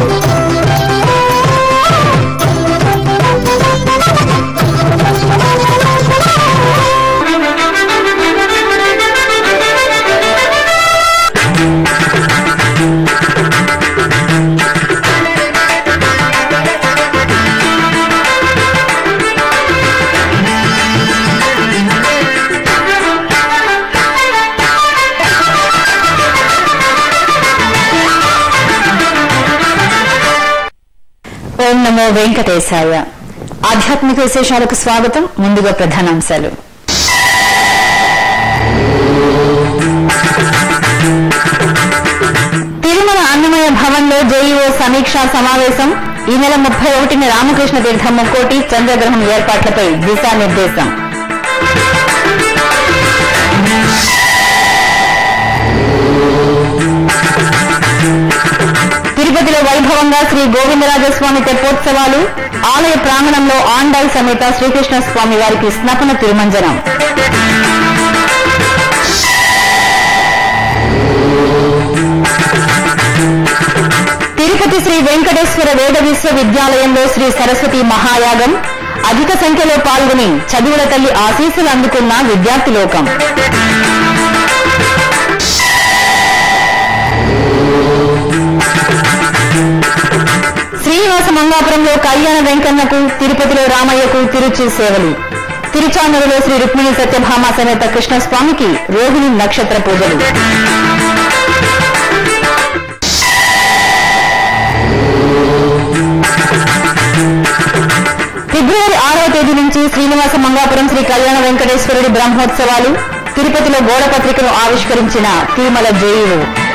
ఓం నమో వెంకటేశాయ ఆధ్యాత్మిక విశేషాలకు స్వాగతం ముందుగా ప్రధానాంశాలు తిరుమల అన్నమయ భవన్లో జేఈఓ సమీక్షా సమావేశం ఈ నెల ముప్పై ఒకటిన రామకృష్ణ తీర్థం ముక్కోటి చంద్రగ్రహం ఏర్పాట్లపై దిశానిర్దేశం తిరుపతిలో వైభవంగా శ్రీ గోవిందరాజస్వామి తెప్పోత్సవాలు ఆలయ ప్రాంగణంలో ఆండాల్ సమేత శ్రీకృష్ణ స్వామి వారికి స్నపన తిరుమంజనం తిరుపతి శ్రీ వెంకటేశ్వర వేద విశ్వవిద్యాలయంలో శ్రీ సరస్వతి మహాయాగం అధిక సంఖ్యలో పాల్గొని చదువుల తల్లి ఆశీస్సులు అందుకున్న విద్యార్థి లోకం శ్రీనివాస మంగాపురంలో కళ్యాణ వెంకన్నకు తిరుపతిలో రామయ్యకు తిరుచి సేవలు తిరుచానూరులో శ్రీ రుక్మిణి సత్యభామ సమేత కృష్ణస్వామికి రోహిణి నక్షత్ర పూజలు ఫిబ్రవరి ఆరవ తేదీ నుంచి శ్రీనివాస మంగాపురం శ్రీ కళ్యాణ వెంకటేశ్వరుడి బ్రహ్మోత్సవాలు తిరుపతిలో గోడ పత్రికను ఆవిష్కరించిన తిరుమల జేఈఓ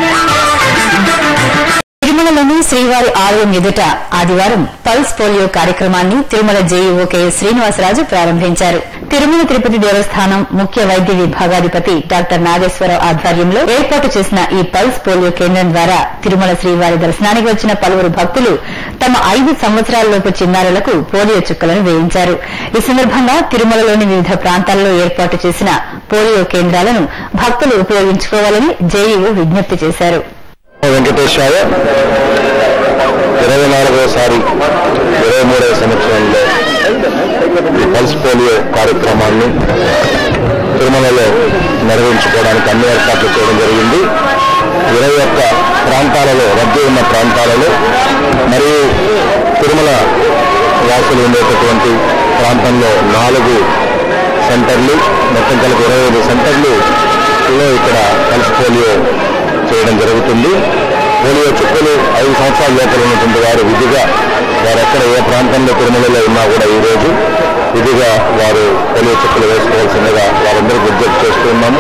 తిరుమలలోని శ్రీవారి ఆలయం ఎదుట ఆదివారం పల్స్ పోలియో కార్యక్రమాన్ని తిరుమల జేఈఓ కెఎస్ శ్రీనివాసరాజు ప్రారంభించారు తిరుమల తిరుపతి దేవస్థానం ముఖ్య వైద్య విభాగాధిపతి డాక్టర్ నాగేశ్వరరావు ఆధ్వర్యంలో ఏర్పాటు చేసిన ఈ పల్స్ పోలియో కేంద్రం ద్వారా తిరుమల శ్రీవారి దర్శనానికి వచ్చిన పలువురు భక్తులు తమ ఐదు సంవత్సరాలలోపు చిన్నారులకు పోలియో చుక్కలను వేయించారు ఈ సందర్భంగా తిరుమలలోని వివిధ ప్రాంతాల్లో ఏర్పాటు చేసిన పోలియో కేంద్రాలను భక్తులు ఉపయోగించుకోవాలని జేఈఓ విజ్ఞప్తి చేశారు వెంకటేశాయ ఇరవై నాలుగోసారి ఇరవై మూడవ సంవత్సరంలో ఈ పల్స్ పోలియో కార్యక్రమాన్ని తిరుమలలో నిర్వహించుకోవడానికి అన్ని ఏర్పాట్లు చేయడం జరిగింది ఇరవై ఒక్క ప్రాంతాలలో రద్దీ ఉన్న ప్రాంతాలలో మరియు తిరుమల వాసులు ఉండేటటువంటి ప్రాంతంలో నాలుగు సెంటర్లు మొత్తం కలిపి ఇరవై ఐదు సెంటర్లు లో ఇక్కడ పల్స్ పోలియో చేయడం జరుగుతుంది పోలియో చుక్కలు ఐదు సంవత్సరాల లోపల ఉన్నటువంటి వారు విధిగా వారు ఎక్కడ ఏ ప్రాంతంలో తిరుమలలో ఉన్నా కూడా ఈ రోజు విధిగా వారు పోలియో చుక్కలు వేసుకోవాల్సిందిగా వారందరికీ విజ్ఞప్తి చేస్తూ ఉన్నాము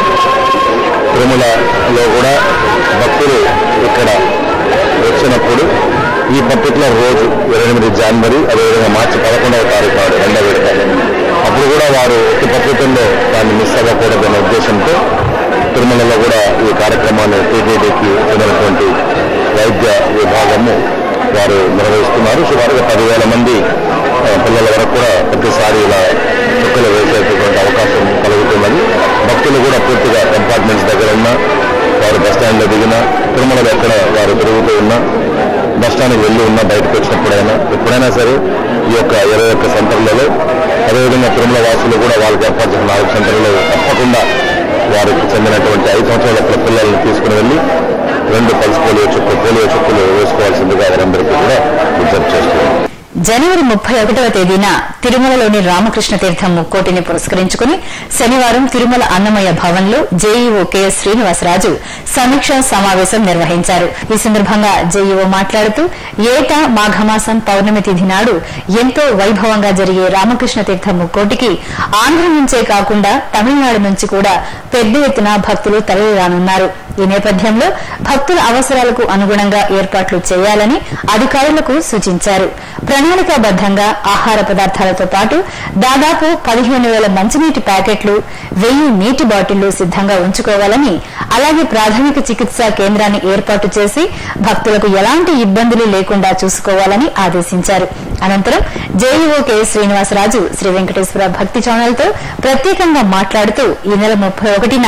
తిరుమలలో కూడా భక్తులు ఇక్కడ వచ్చినప్పుడు ఈ పర్టికులర్ రోజు ఇరవై ఎనిమిది జనవరి అదేవిధంగా మార్చి పదకొండవ తారీఖు నాడు రెండవ విడత అప్పుడు కూడా వారు ఎట్టి పద్ధతుల్లో దాన్ని మిస్ అవ్వకూడదనే ఉద్దేశంతో తిరుమలలో కూడా ఈ కార్యక్రమాన్ని టీటీడీకి చెందినటువంటి వైద్య విభాగము వారు నిర్వహిస్తున్నారు సుమారుగా పదివేల మంది ఆ, పిల్లల వరకు కూడా ప్రతిసారి ఇలా చుక్కలు వేసేటటువంటి అవకాశం కలుగుతుందని భక్తులు కూడా పూర్తిగా కంపార్ట్మెంట్స్ దగ్గర ఉన్న వారు బస్ స్టాండ్లో దిగినా తిరుమలలో ఎక్కడ వారు తిరుగుతూ ఉన్నా బస్ స్టాండ్కి వెళ్ళి ఉన్నా బయటకు వచ్చినప్పుడైనా ఎప్పుడైనా సరే ఈ యొక్క ఇరవై ఒక్క సెంటర్లలో అదేవిధంగా తిరుమల వాసులు కూడా వాళ్ళకి ఏర్పాటు చేసిన నాలుగు సెంటర్లలో తప్పకుండా వారికి చెందినటువంటి ఐదు సంవత్సరాల పిల్ల- పిల్లల్ని తీసుకుని వెళ్ళి రెండు పల్స్ పోలియో చుక్కలు పోలియో చుక్కలు వేసుకోవాల్సిందిగా వారందరికీ కూడా విజ్ఞప్తి చేస్తున్నాం జనవరి ముప్పై ఒకటవ తేదీన తిరుమలలోని రామకృష్ణ తీర్థం ముక్కోటిని పురస్కరించుకుని శనివారం తిరుమల అన్నమయ్య భవన్లో జేఈఓ కెఎస్ శ్రీనివాసరాజు సమీక్షా సమావేశం నిర్వహించారు ఈ సందర్భంగా జేఈఓ మాట్లాడుతూ ఏటా మాఘమాసం పౌర్ణమి తిథి నాడు ఎంతో వైభవంగా జరిగే రామకృష్ణ తీర్థం ముక్కోటికి ఆంధ్ర నుంచే కాకుండా తమిళనాడు నుంచి కూడా పెద్ద ఎత్తున భక్తులు తరలిరానున్నారు ఈ నేపథ్యంలో భక్తుల అవసరాలకు అనుగుణంగా ఏర్పాట్లు చేయాలని అధికారులకు సూచించారు ప్రణాళికాబద్దంగా ఆహార పదార్థాలతో పాటు దాదాపు పదిహేను వేల మంచినీటి ప్యాకెట్లు వెయ్యి నీటి బాటిళ్లు సిద్దంగా ఉంచుకోవాలని అలాగే ప్రాథమిక చికిత్సా కేంద్రాన్ని ఏర్పాటు చేసి భక్తులకు ఎలాంటి ఇబ్బందులు లేకుండా చూసుకోవాలని ఆదేశించారు అనంతరం JEO K Srinivasaraju Sri Venkateswara Bhakti channel తో ప్రత్యేకంగా మాట్లాడుతూ ఈ నెల ముప్పై ఒకటిన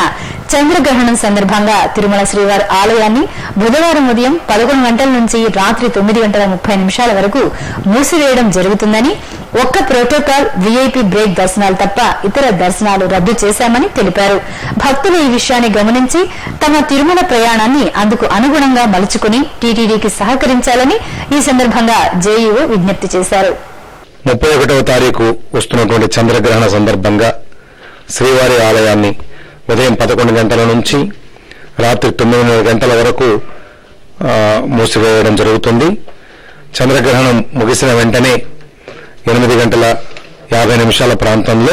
చంద్రగ్రహణం సందర్భంగా తిరుమల శ్రీవారి ఆలయాన్ని బుధవారం ఉదయం పదకొండు గంటల నుంచి రాత్రి తొమ్మిది గంటల ముప్పై నిమిషాల వరకు మూసివేయడం జరుగుతుందని ఒక్క ప్రోటోకాల్ వీఐపీ బ్రేక్ దర్శనాలు తప్ప ఇతర దర్శనాలు రద్దు చేశామని తెలిపారు భక్తులు ఈ విషయాన్ని గమనించి తమ తిరుమల ప్రయాణాన్ని అందుకు అనుగుణంగా మలుచుకుని టీటీడీకి సహకరించాలని ఈ సందర్భంగా జేఈఓ విజ్ఞప్తి చేశారు ముప్పై ఒకటవ తారీఖు వస్తున్నటువంటి చంద్రగ్రహణ సందర్భంగా శ్రీవారి ఆలయాన్ని ఉదయం పదకొండు గంటల నుంచి రాత్రి తొమ్మిదిన్నర గంటల వరకు ఆ, మూసివేయడం జరుగుతుంది చంద్రగ్రహణం ముగిసిన వెంటనే ఎనిమిది గంటల యాభై నిమిషాల ప్రాంతంలో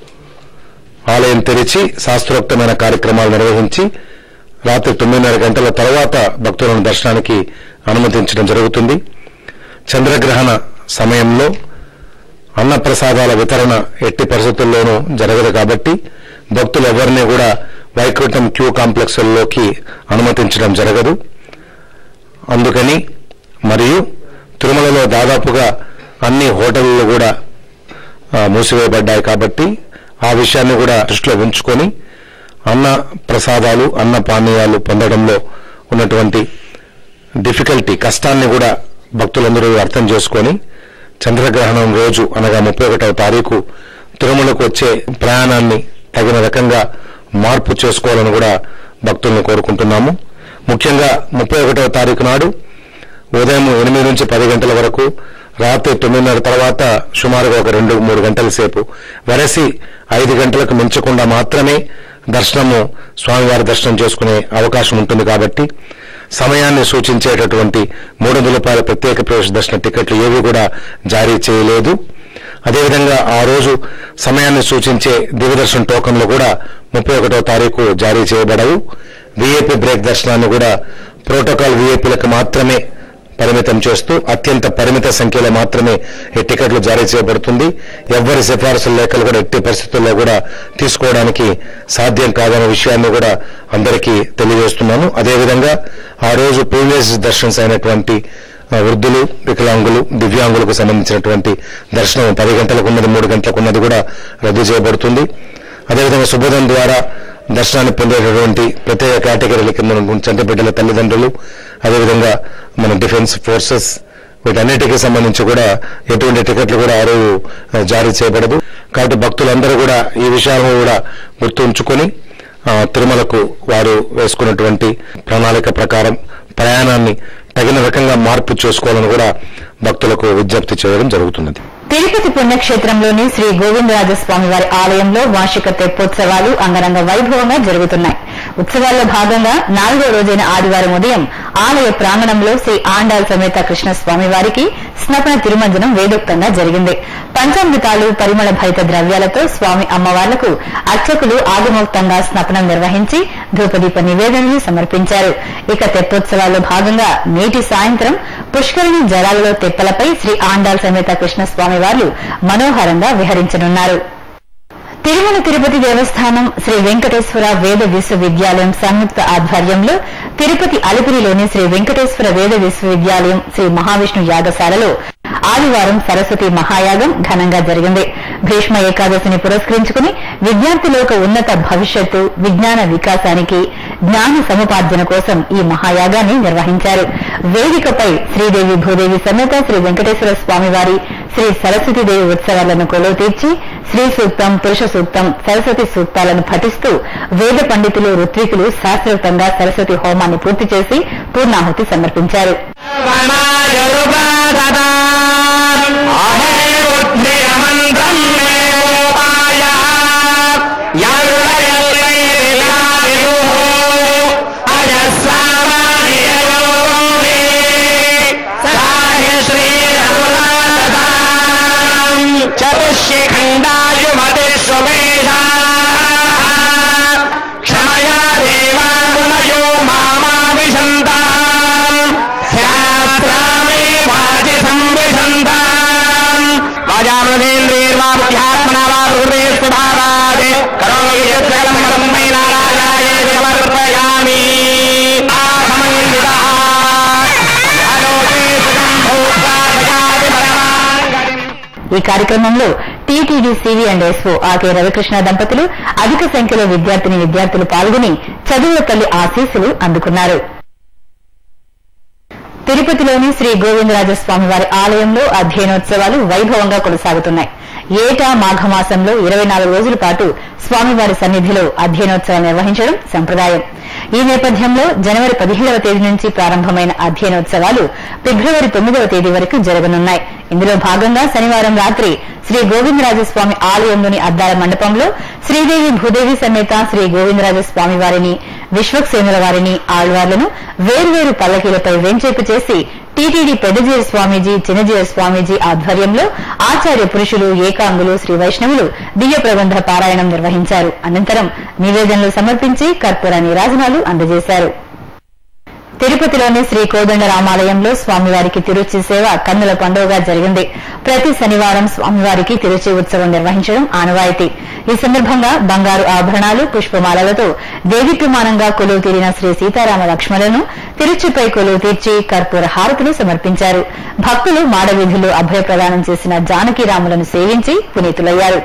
ఆలయం తెరిచి శాస్త్రోక్తమైన కార్యక్రమాలు నిర్వహించి రాత్రి తొమ్మిదిన్నర గంటల తర్వాత భక్తులను దర్శనానికి అనుమతించడం జరుగుతుంది చంద్రగ్రహణ సమయంలో అన్నప్రసాదాల వితరణ ఎట్టి పరిస్థితుల్లోనూ జరగదు కాబట్టి భక్తులు ఎవరిని కూడా వైకుంఠం క్యూ కాంప్లెక్స్లోకి అనుమతించడం జరగదు అందుకని మరియు తిరుమలలో దాదాపుగా అన్ని హోటళ్లు కూడా ఆ, మూసివేయబడ్డాయి కాబట్టి ఆ విషయాన్ని కూడా దృష్టిలో ఉంచుకొని అన్న ప్రసాదాలు అన్న పానీయాలు పొందడంలో ఉన్నటువంటి డిఫికల్టీ కష్టాన్ని కూడా భక్తులందరూ అర్థం చేసుకొని చంద్రగ్రహణం రోజు అనగా ముప్పై ఒకటవ తారీఖు తిరుమలకు వచ్చే ప్రయాణాన్ని తగిన రకంగా మార్పు చేసుకోవాలని కూడా భక్తులను కోరుకుంటున్నాము ముఖ్యంగా ముప్పై ఒకటవ తారీఖు నాడు ఉదయం ఎనిమిది నుంచి పది గంటల వరకు రాత్రి తొమ్మిదిన్నర తర్వాత సుమారుగా ఒక రెండు మూడు గంటల సేపు వెరసి ఐదు గంటలకు మించకుండా మాత్రమే దర్శనము స్వామివారి దర్శనం చేసుకునే అవకాశం ఉంటుంది కాబట్టి సమయాన్ని సూచించేటటువంటి మూడు వందల రూపాయల ప్రత్యేక ప్రవేశ దర్శన టికెట్లు ఏవి కూడా జారీ చేయలేదు అదేవిధంగా ఆ రోజు సమయాన్ని సూచించే దివ్యదర్శన టోకన్లు కూడా ముప్పై ఒకటో తారీఖు జారీ చేయబడవు వీఐపీ బ్రేక్ దర్శనాన్ని కూడా ప్రోటోకాల్ వీఐపీలకు మాత్రమే పరిమితం చేస్తూ అత్యంత పరిమిత సంఖ్యలో మాత్రమే ఈ టికెట్లు జారీ చేయబడుతుంది ఎవ్వరి సిఫారసు లేఖలు కూడా ఎట్టి పరిస్థితుల్లో కూడా తీసుకోవడానికి సాధ్యం కాదనే విషయాన్ని కూడా అందరికీ తెలియజేస్తున్నాను అదేవిధంగా ఆ రోజు ప్రీవియస్ దర్శన్స్ అయినటువంటి ఆ, వృద్ధులు వికలాంగులు దివ్యాంగులకు సంబంధించినటువంటి దర్శనం పది గంటలకు ఉన్నది మూడు గంటలకు ఉన్నది కూడా రద్దు చేయబడుతుంది అదేవిధంగా శుభోదయం ద్వారా దర్శనాన్ని పొందేటటువంటి ప్రత్యేక కేటగిరీల కింద ఉన్నటువంటి చంటిబిడ్డల తల్లిదండ్రులు అదేవిధంగా మన డిఫెన్స్ ఫోర్సెస్ వీటన్నిటికీ సంబంధించి కూడా ఎటువంటి టికెట్లు కూడా ఆ రోజు ఆ, జారీ చేయబడదు కాబట్టి భక్తులందరూ కూడా ఈ విషయాలను కూడా గుర్తుంచుకొని ఆ, తిరుమలకు వారు వేసుకున్నటువంటి ప్రణాళిక ప్రకారం ప్రయాణాన్ని తగిన రకంగా మార్పు చేసుకోవాలని కూడా భక్తులకు విజ్ఞప్తి చేయడం జరుగుతున్నది తిరుపతి పుణ్యక్షేత్రంలోని శ్రీ గోవిందరాజస్వామి వారి ఆలయంలో వార్షిక తెప్పోత్సవాలు అంగరంగ వైభవంగా జరుగుతున్నాయి ఉత్సవాల్లో భాగంగా నాలుగో రోజైన ఆదివారం ఉదయం ఆలయ ప్రాంగణంలో శ్రీ ఆండాల్ సమేత కృష్ణస్వామి వారికి స్నపన తిరుమంజనం వేదోక్తంగా జరిగింది పంచామృతాలు పరిమళ భరిత ద్రవ్యాలతో స్వామి అమ్మవార్లకు అర్చకులు ఆగమోక్తంగా స్నపనం నిర్వహించి ధూపదీప నివేదనలు సమర్పించారు ఇక తెప్పోత్సవాల్లో భాగంగా నేటి సాయంత్రం పుష్కరిణి జలాలలో తెప్పలపై శ్రీ ఆండాల్ సమేత కృష్ణస్వామి వార్లు మనోహరంగా విహరించనున్నారు తిరుమల తిరుపతి దేవస్థానం శ్రీ వెంకటేశ్వర వేద విశ్వవిద్యాలయం సంయుక్త ఆధ్వర్యంలో తిరుపతి అలిపిరిలోని శ్రీ వెంకటేశ్వర వేద విశ్వవిద్యాలయం శ్రీ మహావిష్ణు యాగశాలలో ఆదివారం సరస్వతి మహాయాగం ఘనంగా జరిగింది భీష్మ ఏకాదశిని పురస్కరించుకుని విద్యార్థులకు ఉన్నత భవిష్యత్తు విజ్ఞాన వికాసానికి జ్ఞాన సముపార్జన కోసం ఈ మహాయాగాన్ని నిర్వహించారు వేదికపై శ్రీదేవి భూదేవి సమేత శ్రీ వెంకటేశ్వర స్వామి వారి శ్రీ సరస్వతీదేవి ఉత్సవాలను కొలువు తీర్చి శ్రీ సూక్తం పురుష సూక్తం సరస్వతి సూక్తాలను పఠిస్తూ వేద పండితులు ఋత్వికులు శాస్త్రోక్తంగా సరస్వతి హోమాన్ని పూర్తి చేసి పూర్ణాహుతి సమర్పించారు చతుష్ఖండాయుమతి స్వమేధా క్షమయా దేవామునయో మామావిశంతాం శాస్త్రామే వాచి సంవిశంతాం వాజామృతేంద్రియర్వా బుద్ధ్యాత్మనా వా హృదయ స్వభావాద్ కరోమి యత్సకలం పరమై నారాయణాయ సమర్పయామి ఆసమండితః ఆలోకే సుఖం భూత్వా జగాది పరమాంగతిం ఈ కార్యక్రమంలో T TTD CV and SO ఆకే రవికృష్ణ దంపతులు అధిక సంఖ్యలో విద్యార్థిని విద్యార్థులు పాల్గొని చదువుల తల్లి ఆశీస్సులు అందుకున్నారు తిరుపతిలోని శ్రీ గోవిందరాజస్వామి వారి ఆలయంలో అధ్యయనోత్సవాలు వైభవంగా కొనసాగుతున్నాయి ఏటా మాఘమాసంలో ఇరవై నాలుగు రోజుల పాటు స్వామివారి సన్నిధిలో అధ్యయనోత్సవం నిర్వహించడం సంప్రదాయం ఈ నేపథ్యంలో జనవరి పదిహేడవ తేదీ నుంచి ప్రారంభమైన అధ్యయనోత్సవాలు ఫిబ్రవరి తొమ్మిదవ తేదీ వరకు జరగనున్నాయి ఇందులో భాగంగా శనివారం రాత్రి శ్రీ గోవిందరాజస్వామి ఆలయంలోని అద్దాల మండపంలో శ్రీదేవి భూదేవి సమేత శ్రీ గోవిందరాజస్వామి వారిని విశ్వక్సేనుల వారిని ఆళ్వార్లను వేర్వేరు పల్లకీలపై వెంచేపు చేసి టీటీడీ పెద్దజీర స్వామీజీ చిన్నజీర స్వామీజీ ఆధ్వర్యంలో ఆచార్య పురుషులు ఏకాంగులు శ్రీ వైష్ణవులు దివ్య ప్రబంధ పారాయణం నిర్వహించారు అనంతరం నివేదనలు సమర్పించి కర్పూర నీరాజనాలు అందజేశారు తిరుపతిలోని శ్రీ కోదండ రామాలయంలో స్వామివారికి తిరుచి సేవ కన్నుల పండుగగా జరిగింది ప్రతి శనివారం స్వామివారికి తిరుచి ఉత్సవం నిర్వహించడం ఆనవాయితీ ఈ సందర్భంగా బంగారు ఆభరణాలు పుష్పమాలలతో దేదీప్యమానంగా కొలువు తీరిన శ్రీ సీతారామ లక్ష్మణులను తిరుచిపై కొలువు తీర్చి కర్పూర హారతులు సమర్పించారు భక్తులు మాడవీధుల్లో అభయ ప్రదానం చేసిన జానకీరాములను సేవించి పునీతులయ్యారు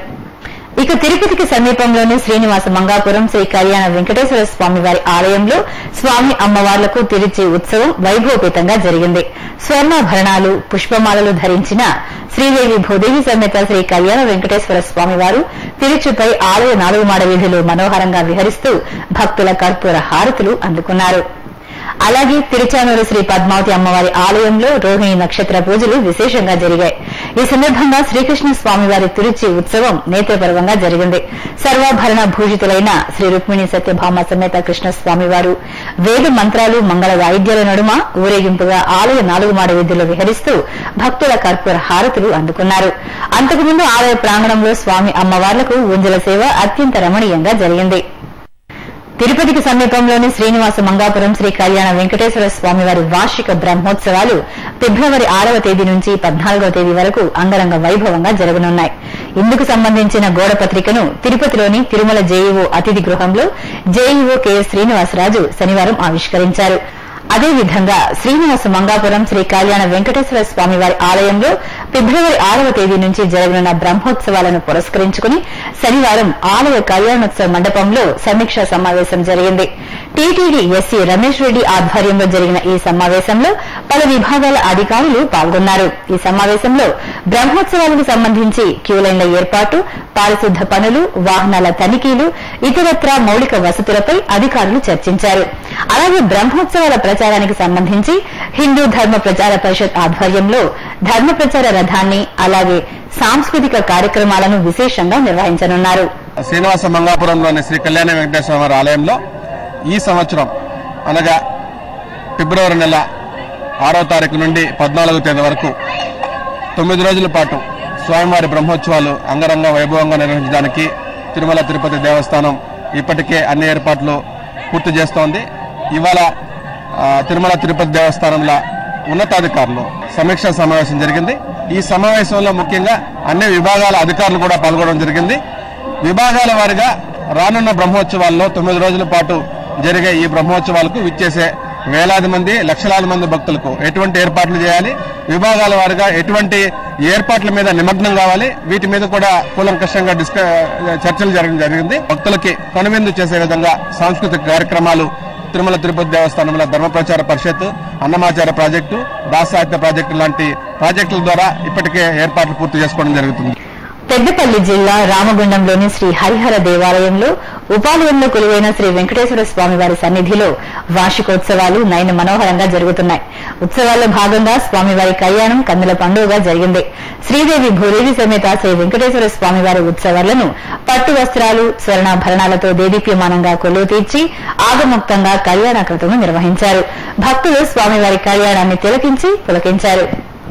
ఇక తిరుపతికి సమీపంలోని శ్రీనివాస మంగాపురం శ్రీ కళ్యాణ వెంకటేశ్వర స్వామి వారి ఆలయంలో స్వామి అమ్మవార్లకు తిరుచి ఉత్సవం వైభవపేతంగా జరిగింది స్వర్ణాభరణాలు పుష్పమాలలు ధరించిన శ్రీదేవి భూదేవి సమేత శ్రీ కళ్యాణ వెంకటేశ్వర స్వామి వారు తిరుచుపై ఆలయ నాలుగు మాడ వీధులు మనోహరంగా విహరిస్తూ భక్తుల కర్పూర హారతులు అందుకున్నారు అలాగే తిరుచానూరు శ్రీ పద్మావతి అమ్మవారి ఆలయంలో రోహిణి నక్షత్ర పూజలు విశేషంగా జరిగాయి ఈ సందర్భంగా శ్రీకృష్ణ స్వామివారి తిరుచి ఉత్సవం నేత్రపర్వంగా జరిగింది సర్వాభరణ భూషితులైన శ్రీ రుక్మిణి సత్యభామ సమేత కృష్ణ స్వామివారు వేద మంత్రాలు మంగళ వాయిద్యాల నడుమ ఊరేగింపుగా ఆలయ నాలుగు మాడ వీధుల్లో విహరిస్తూ భక్తుల కర్పూర హారతులు అందుకున్నారు అంతకుముందు ఆలయ ప్రాంగణంలో స్వామి అమ్మవార్లకు ఊంజల సేవ అత్యంత రమణీయంగా జరిగింది తిరుపతికి సమీపంలోని శ్రీనివాస మంగాపురం శ్రీ కళ్యాణ వెంకటేశ్వర స్వామివారి వార్షిక బ్రహ్మోత్సవాలు ఫిబ్రవరి ఆరవ తేదీ నుంచి పద్నాలుగవ తేదీ వరకు అంగరంగ వైభవంగా జరగనున్నాయి ఇందుకు సంబంధించిన గోడ పత్రికను తిరుపతిలోని తిరుమల జేఈఓ అతిథి గృహంలో జేఈఓ కెఎస్ శ్రీనివాసరాజు శనివారం ఆవిష్కరించారు అదేవిధంగా శ్రీనివాస మంగాపురం శ్రీ కళ్యాణ వెంకటేశ్వర స్వామి వారి ఆలయంలో ఫిబ్రవరి ఆరవ తేదీ నుంచి జరగనున్న బ్రహ్మోత్సవాలను పురస్కరించుకుని శనివారం ఆలయ కళ్యాణోత్సవ మండపంలో సమీక్షా సమావేశం జరిగింది టీటీడీ ఎస్సీ రమేష్ రెడ్డి ఆధ్వర్యంలో జరిగిన ఈ సమావేశంలో పలు విభాగాల అధికారులు పాల్గొన్నారు ఈ సమావేశంలో బ్రహ్మోత్సవాలకు సంబంధించి క్యూలైన్ల ఏర్పాటు పారిశుద్ధ పనులు వాహనాల తనిఖీలు ఇతరత్రా మౌలిక వసతులపై అధికారులు చర్చించారు అలాగే బ్రహ్మోత్సవాల ప్రచారానికి సంబంధించి హిందూ ధర్మ ప్రచార పరిషత్ ఆధ్వర్యంలో ధర్మ ప్రచార రథాన్ని అలాగే సాంస్కృతిక కార్యక్రమాలను విశేషంగా నిర్వహించనున్నారు శ్రీనివాస మంగాపురంలోని శ్రీ కళ్యాణ వెంకటేశ్వర వారి ఆలయంలో ఈ సంవత్సరం అనగా ఫిబ్రవరి నెల ఆరో తారీఖు నుండి పద్నాలుగో తేదీ వరకు తొమ్మిది రోజుల పాటు స్వామివారి బ్రహ్మోత్సవాలు అంగరంగ వైభవంగా నిర్వహించడానికి తిరుమల తిరుపతి దేవస్థానం ఇప్పటికే అన్ని ఏర్పాట్లు పూర్తి చేస్తోంది ఇవాళ ఆ, తిరుమల తిరుపతి దేవస్థానంలో ఉన్నతాధికారులు సమీక్షా సమావేశం జరిగింది ఈ సమావేశంలో ముఖ్యంగా అన్ని విభాగాల అధికారులు కూడా పాల్గొనడం జరిగింది విభాగాల వారిగా రానున్న బ్రహ్మోత్సవాల్లో తొమ్మిది రోజుల పాటు జరిగే ఈ బ్రహ్మోత్సవాలకు విచ్చేసే వేలాది మంది లక్షలాది మంది భక్తులకు ఎటువంటి ఏర్పాట్లు చేయాలి విభాగాల వారిగా ఎటువంటి ఏర్పాట్ల మీద నిమగ్నం కావాలి వీటి మీద కూడా కూలంకషంగా డిస్క చర్చలు జరగడం జరిగింది భక్తులకి కనువిందు చేసే విధంగా సాంస్కృతిక కార్యక్రమాలు తిరుమల తిరుపతి దేవస్థానంలో ధర్మ ప్రచార పరిషత్ అన్నమాచార ప్రాజెక్టు దాసాహిత్య ప్రాజెక్టు లాంటి ప్రాజెక్టుల ద్వారా ఇప్పటికే ఏర్పాట్లు పూర్తి చేసుకోవడం జరుగుతుంది పెద్దపల్లి జిల్లా రామగుండంలోని శ్రీ హరిహర దేవాలయంలో ఉపాలయంలో కొలువైన శ్రీ వెంకటేశ్వర స్వామి వారి సన్నిధిలో వార్షికోత్సవాలు నయన మనోహరంగా జరుగుతున్నాయి ఉత్సవాల్లో భాగంగా స్వామివారి కళ్యాణం కందుల పండుగగా జరిగింది శ్రీదేవి భూదేవి సమేత శ్రీ వెంకటేశ్వర స్వామివారి ఉత్సవాలను పట్టు వస్త్రాలు స్వర్ణాభరణాలతో దేదీప్యమానంగా కొలువు తీర్చి ఆగముక్తంగా కళ్యాణకృతము నిర్వహించారు భక్తులు స్వామివారి కళ్యాణాన్ని తిలకించి పులకించారు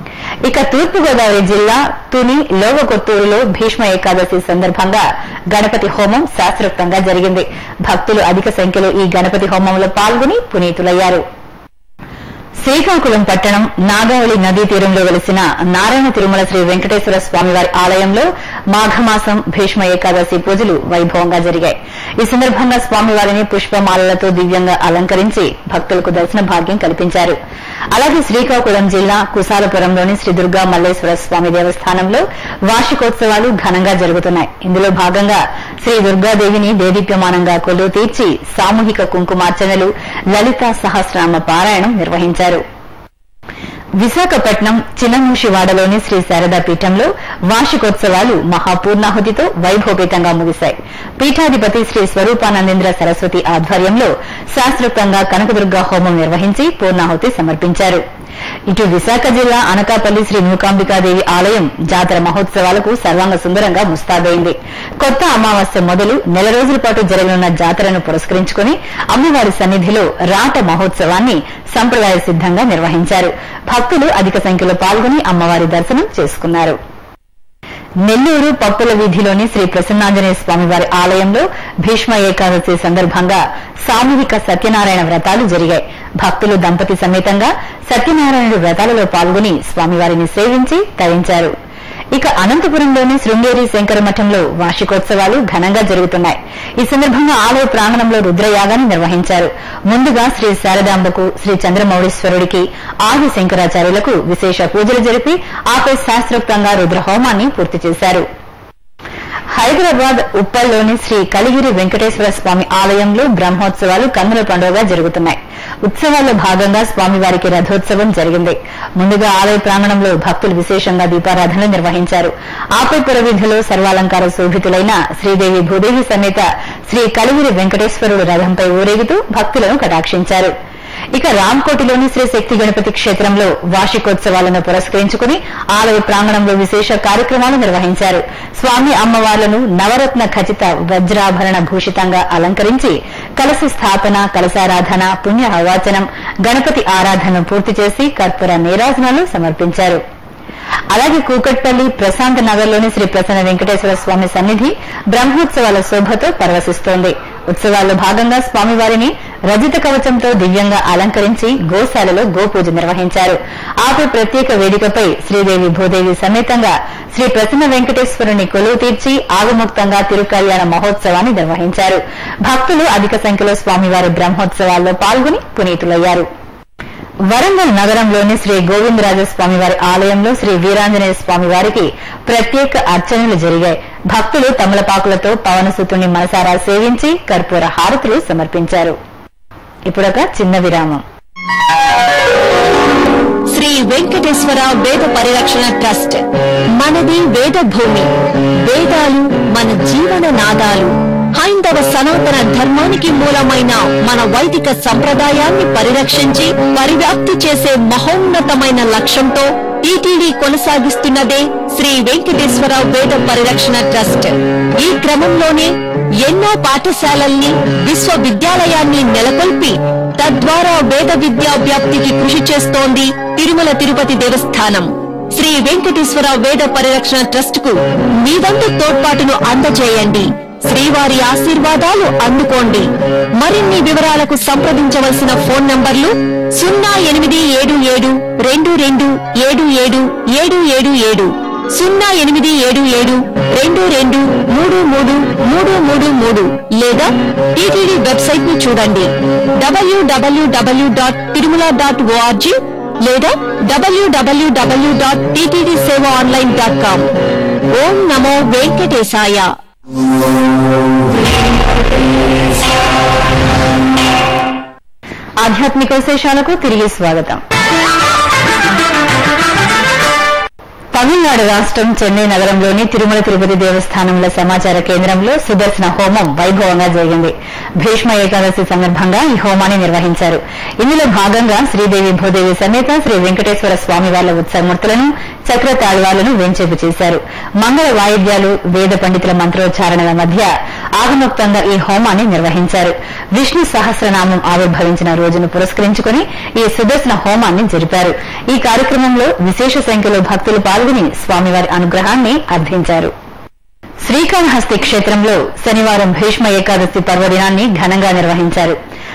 ఇక తూర్పుగోదావరి జిల్లా తుని లోవకొత్తూరులో భీష్మ ఏకాదశి సందర్భంగా గణపతి హోమం శాస్త్రోక్తంగా జరిగింది భక్తులు అధిక సంఖ్యలో ఈ గణపతి హోమంలో పాల్గొని పునీతులయ్యారు శ్రీకాకుళం పట్టణం నాగావళి నదీ తీరంలో వెలిసిన నారాయణ తిరుమల శ్రీ వెంకటేశ్వర స్వామివారి ఆలయంలో మాఘమాసం భీష్మ ఏకాదశి పూజలు వైభవంగా జరిగాయి ఈ సందర్భంగా స్వామివారిని పుష్పమాలలతో దివ్యంగా అలంకరించి భక్తులకు దర్శన భాగ్యం కల్పించారు అలాగే శ్రీకాకుళం జిల్లా కుసాలపురంలోని శ్రీ దుర్గా మల్లేశ్వర స్వామి దేవస్థానంలో వార్షికోత్సవాలు ఘనంగా జరుగుతున్నాయి ఇందులో భాగంగా శ్రీ దుర్గాదేవిని దేదీప్యమానంగా కొలువు తీర్చి సామూహిక కుంకుమార్చనలు లలిత సహస్రనామ పారాయణం నిర్వహించారు విశాఖపట్నం చిన్నమూషివాడలోని శ్రీ శారదా పీఠంలో వార్షికోత్సవాలు మహాపూర్ణాహుతితో వైభోపేతంగా ముగిశాయి పీఠాధిపతి శ్రీ స్వరూపానందేంద్ర సరస్వతి ఆధ్వర్యంలో శాస్త్రోక్తంగా కనకదుర్గా హోమం నిర్వహించి పూర్ణాహుతి సమర్పించారు ఇటు విశాఖ జిల్లా అనకాపల్లి శ్రీ మూకాంబికాదేవి ఆలయం జాతర మహోత్సవాలకు సర్వాంగ సుందరంగా ముస్తాబైంది కొత్త అమావాస్య మొదలు నెల రోజుల పాటు జరగనున్న జాతరను పురస్కరించుకుని అమ్మవారి సన్నిధిలో రాట మహోత్సవాన్ని సంప్రదాయ సిద్దంగా నిర్వహించారు భక్తులు అధిక సంఖ్యలో పాల్గొని అమ్మవారి దర్శనం చేసుకున్నారు నెల్లూరు పప్పుల వీధిలోని శ్రీ ప్రసన్నాంజనేయ స్వామివారి ఆలయంలో భీష్మ ఏకాదశి సందర్భంగా సామూహిక సత్యనారాయణ వ్రతాలు జరిగాయి భక్తులు దంపతి సమేతంగా సత్యనారాయణుడి వ్రతాలలో పాల్గొని స్వామివారిని సేవించి తరించారు ఇక అనంతపురంలోని శృంగేరి శంకర మఠంలో వార్షికోత్సవాలు ఘనంగా జరుగుతున్నాయి ఈ సందర్భంగా ఆలయ ప్రాంగణంలో రుద్రయాగాన్ని నిర్వహించారు ముందుగా శ్రీ శారదాంబకు శ్రీ చంద్రమౌళీశ్వరుడికి ఆది శంకరాచార్యులకు విశేష పూజలు జరిపి ఆపై శాస్త్రోక్తంగా రుద్రహోమాన్ని పూర్తి చేశారు హైదరాబాద్ ఉప్పల్లోని శ్రీ కలిగిరి వెంకటేశ్వర స్వామి ఆలయంలో బ్రహ్మోత్సవాలు కన్నుల పండుగగా జరుగుతున్నాయి ఉత్సవాల్లో భాగంగా స్వామివారికి రథోత్సవం జరిగింది ముందుగా ఆలయ ప్రాంగణంలో భక్తులు విశేషంగా దీపారాధనలు నిర్వహించారు ఆపై పురవీధిలో సర్వాలంకార శోభితులైన శ్రీదేవి భూదేవి సమేత శ్రీ కలిగిరి వెంకటేశ్వరుడు రథంపై ఊరేగుతూ భక్తులను కటాక్షించారు ఇక రామ్కోటిలోని శ్రీ శక్తి గణపతి క్షేత్రంలో వార్షికోత్సవాలను పురస్కరించుకుని ఆలయ ప్రాంగణంలో విశేష కార్యక్రమాలు నిర్వహించారు స్వామి అమ్మవార్లను నవరత్న ఖచిత వజ్రాభరణ భూషితంగా అలంకరించి కలశ స్థాపన కలశారాధన పుణ్య అవాచనం గణపతి ఆరాధన పూర్తి చేసి కర్పూర నీరాజనాలు సమర్పించారు అలాగే కూకట్పల్లి ప్రశాంత్ నగర్లోని శ్రీ ప్రసన్న వెంకటేశ్వర స్వామి సన్నిధి బ్రహ్మోత్సవాల శోభతో పరవశిస్తోంది ఉత్సవాల్లో భాగంగా స్వామివారిని రజిత కవచంతో దివ్యంగా అలంకరించి గోశాలలో గోపూజ నిర్వహించారు ఆపై ప్రత్యేక వేదికపై శ్రీదేవి భూదేవి సమేతంగా శ్రీ ప్రసన్న వెంకటేశ్వరుని కొలువు తీర్చి ఆగముక్తంగా తిరుకల్యాణ మహోత్సవాన్ని నిర్వహించారు భక్తులు అధిక సంఖ్యలో స్వామివారి బ్రహ్మోత్సవాల్లో పాల్గొని పునీతులయ్యారు వరంగల్ నగరంలోని శ్రీ గోవిందరాజ స్వామివారి ఆలయంలో శ్రీ వీరాంజనేయ స్వామివారికి ప్రత్యేక అర్చనలు జరిగాయి భక్తులు తమలపాకులతో పవనసుతుని మనసారా సేవించి కర్పూర హారతులు సమర్పించారు ఇప్పుడొక చిన్న విరామం శ్రీ వెంకటేశ్వర వేద పరిరక్షణ ట్రస్ట్ మనది వేద భూమి వేదాలు మన జీవన నాదాలు హైందవ సనాతన ధర్మానికి మూలమైన మన వైదిక సంప్రదాయాన్ని పరిరక్షించి పరివ్యాప్తి చేసే మహోన్నతమైన లక్ష్యంతో టీటీడీ కొనసాగిస్తున్నదే శ్రీ వెంకటేశ్వర వేద పరిరక్షణ ట్రస్ట్ ఈ క్రమంలోనే ఎన్నో పాఠశాలల్ని విశ్వవిద్యాలయాన్ని నెలకొల్పి తద్వారా వేద విద్యా వ్యాప్తికి కృషి చేస్తోంది తిరుమల తిరుపతి దేవస్థానం శ్రీ వెంకటేశ్వర వేద పరిరక్షణ ట్రస్ట్ కు మీ వంతు తోడ్పాటును అందజేయండి శ్రీవారి ఆశీర్వాదాలు అందుకోండి మరిన్ని వివరాలకు సంప్రదించవలసిన ఫోన్ నంబర్లు సున్నా ఎనిమిది ఏడు ఏడు రెండు రెండు ఏడు ఏడు ఏడు ఏడు ఏడు సున్నా ఎనిమిది ఏడు ఏడు రెండు రెండు మూడు మూడు మూడు మూడు మూడు లేదా టీటీడీ వెబ్సైట్ ని చూడండి డబ్ల్యూడబ్ల్యూడబ్ల్యూ డాట్ తిరుమల డాట్ ఓఆర్జీ లేదా డబ్ల్యూడబ్ల్యూడబ్ల్యూ dot TTD seva online dot com ఓం నమో వెంకటేశాయ ఆధ్యాత్మిక విశేషాలకు తిరిగి స్వాగతం తమిళనాడు రాష్ట్రం చెన్నై నగరంలోని తిరుమల తిరుపతి దేవస్థానంలో సమాచార కేంద్రంలో సుదర్శన హోమం వైభవంగా జరిగింది భీష్మ ఏకాదశి సందర్భంగా ఈ హోమాన్ని నిర్వహించారు ఇందులో భాగంగా శ్రీదేవి భూదేవి సమేత శ్రీ వెంకటేశ్వర స్వామి వార్ల ఉత్సవమూర్తులను చక్ర తాళ్వాలను వెంచేపు చేశారు మంగళ వాయిద్యాలు వేద పండితుల మంత్రోచ్చారణల మధ్య ఆగమోక్తంగా ఈ హోమాన్ని నిర్వహించారు విష్ణు సహస్రనామం ఆవిర్భవించిన రోజును పురస్కరించుకుని ఈ సుదర్శన హోమాన్ని జరిపారు ఈ కార్యక్రమంలో విశేష సంఖ్యలో భక్తులు పాల్గొని స్వామివారి అనుగ్రహాన్ని అర్థించారు శ్రీకాళహస్తి క్షేత్రంలో శనివారం భీష్మ ఏకాదశి పర్వదినాన్ని ఘనంగా నిర్వహించారు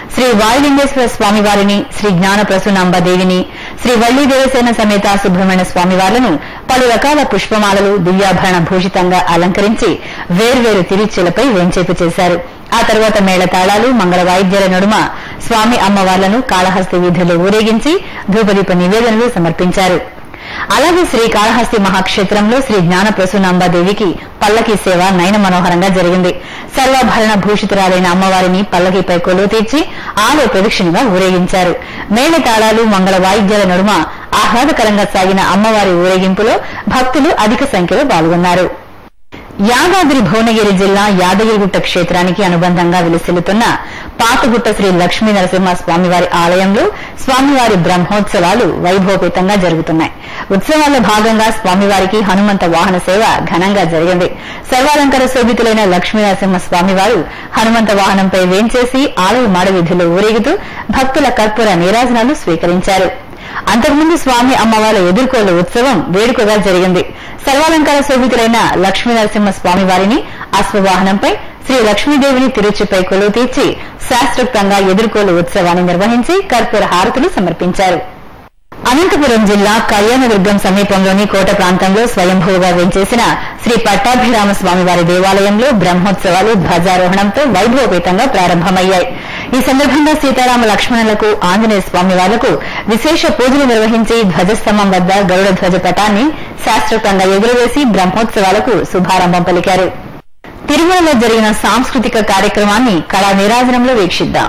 శ్రీ వాయులింగేశ్వర స్వామివారిని శ్రీ జ్ఞాన ప్రసూనాంబదేవిని శ్రీ వల్లి దేవసేన సమేత సుబ్రహ్మణ్య స్వామివార్లను పలు రకాల పుష్పమాలలు దివ్యాభరణ భూషితంగా అలంకరించి వేర్వేరు తిరుచిలపై వెంచేపు చేశారు ఆ తర్వాత మేళతాళాలు మంగళ వాయిద్యాల నడుమ స్వామి అమ్మవార్లను కాళహస్తి వీధుల్లో ఊరేగించి ధూపదీప నివేదనలు సమర్పించారు అలాగే శ్రీ కాళహస్తి మహాక్షేత్రంలో శ్రీ జ్ఞాన ప్రసూనాంబాదేవికి పల్లకి సేవ నయన మనోహరంగా జరిగింది సర్వాభరణ భూషితురాలైన అమ్మవారిని పల్లకిపై కొలువు తీర్చి ఆలయ ప్రదక్షిణగా ఊరేగించారు మేళతాళాలు మంగళ వాయిద్యాల నడుమ ఆహ్లాదకరంగా సాగిన అమ్మవారి ఊరేగింపులో భక్తులు అధిక సంఖ్యలో పాల్గొన్నారు యాదాద్రి భువనగిరి జిల్లా యాదగిరిగుట్ట క్షేత్రానికి అనుబంధంగా విలసిల్లుతున్న పాతగుట్ట శ్రీ లక్ష్మీ నరసింహ స్వామివారి ఆలయంలో స్వామివారి బ్రహ్మోత్సవాలు వైభవపేతంగా జరుగుతున్నాయి ఉత్సవాల్లో భాగంగా స్వామివారికి హనుమంత వాహన సేవ ఘనంగా జరిగింది సర్వాలంకార శోభితులైన లక్ష్మీ నరసింహ స్వామివారు హనుమంత వాహనంపై వేంచేసి ఆలయ మాడవీధిలో ఊరేగుతూ భక్తుల కర్పూర నీరాజనాలు స్వీకరించారు అంతకుముందు స్వామి అమ్మవార్ల ఎదుర్కోలు ఉత్సవం వేడుకగా జరిగింది సర్వాలంకార శోభితులైన లక్ష్మీ నరసింహ స్వామి వారిని అశ్వవాహనంపై శ్రీ లక్ష్మీదేవిని తిరుచిపై కొలువు తీర్చి శాస్త్రోక్తంగా ఎదుర్కోలు ఉత్సవాన్ని నిర్వహించి కర్పూర హారతులు సమర్పించారు అనంతపురం జిల్లా కళ్యాణదుర్గం సమీపంలోని కోట ప్రాంతంలో స్వయంభూగా వెంచేసిన శ్రీ పట్టాభిరామ స్వామివారి దేవాలయంలో బ్రహ్మోత్సవాలు ధ్వజారోహణంతో వైభవపేతంగా ప్రారంభమయ్యాయి ఈ సందర్భంగా సీతారామ లక్ష్మణులకు ఆంజనేయ స్వామి వాళ్లకు విశేష పూజలు నిర్వహించి ధ్వజస్తంభం వద్ద గరుడ ధ్వజ పటాన్ని శాస్త్రోక్తంగా ఎగురవేసి బ్రహ్మోత్సవాలకు శుభారంభం పలికారు తిరుమలలో జరిగిన సాంస్కృతిక కార్యక్రమాన్ని కళా నీరాజనంలో వీక్షిద్దాం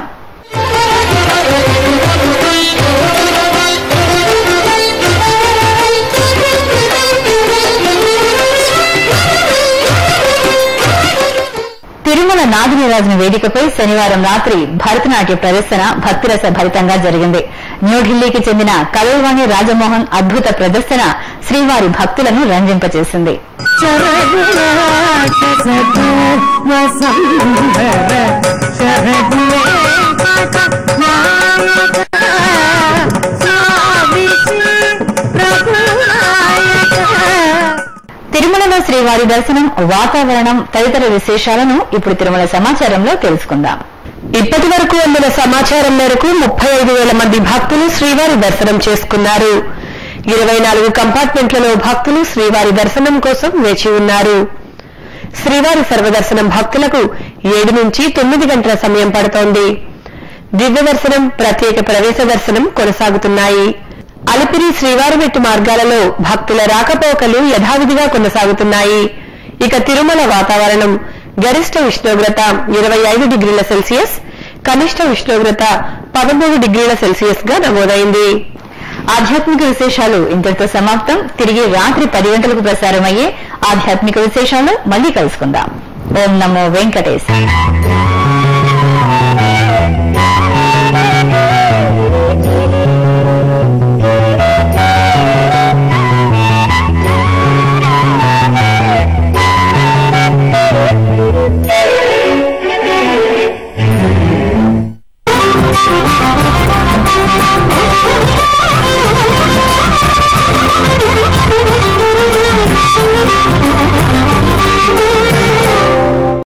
తిరుమల నాగనీరాజున వేదికపై శనివారం రాత్రి భరతనాట్య ప్రదర్శన భక్తిరస భరితంగా జరిగింది న్యూఢిల్లీకి చెందిన కలైవాణి రాజమోహన్ అద్భుత ప్రదర్శన శ్రీవారి భక్తులను రంజింపచేసింది తిరుమలలో శ్రీవారి దర్శనం వాతావరణం తదితర విశేషాలను ఇప్పుడు తిరుమల సమాచారంలో తెలుసుకుందాం ఇప్పటి వరకు అందిన సమాచారం మేరకు ముప్పై ఐదు వేల మంది భక్తులు శ్రీవారి దర్శనం చేసుకున్నారు ఇరవై నాలుగు కంపార్ట్మెంట్లలో భక్తులు శ్రీవారి దర్శనం కోసం వేచి ఉన్నారు శ్రీవారి సర్వదర్శనం భక్తులకు ఏడు నుంచి తొమ్మిది గంటల సమయం పడుతోంది దివ్య దర్శనం ప్రత్యేక ప్రవేశ దర్శనం కొనసాగుతున్నాయి అలిపిరి శ్రీవారిమెట్టు మార్గాలలో భక్తుల రాకపోకలు యథావిధిగా కొనసాగుతున్నాయి ఇక తిరుమల వాతావరణం గరిష్ట ఉష్ణోగ్రత ఇరవై ఐదు డిగ్రీల సెల్సియస్ కనిష్ట ఉష్ణోగ్రత పదమూడు డిగ్రీల సెల్సియస్ గా నమోదైంది ఆధ్యాత్మిక విశేషాలు ఇంతటితో సమాప్తం తిరిగి రాత్రి పది గంటలకు ప్రసారమయ్యే ఆధ్యాత్మిక విశేషాలు మళ్ళీ కలుసుకుందాం ఓం నమో వెంకటేశ్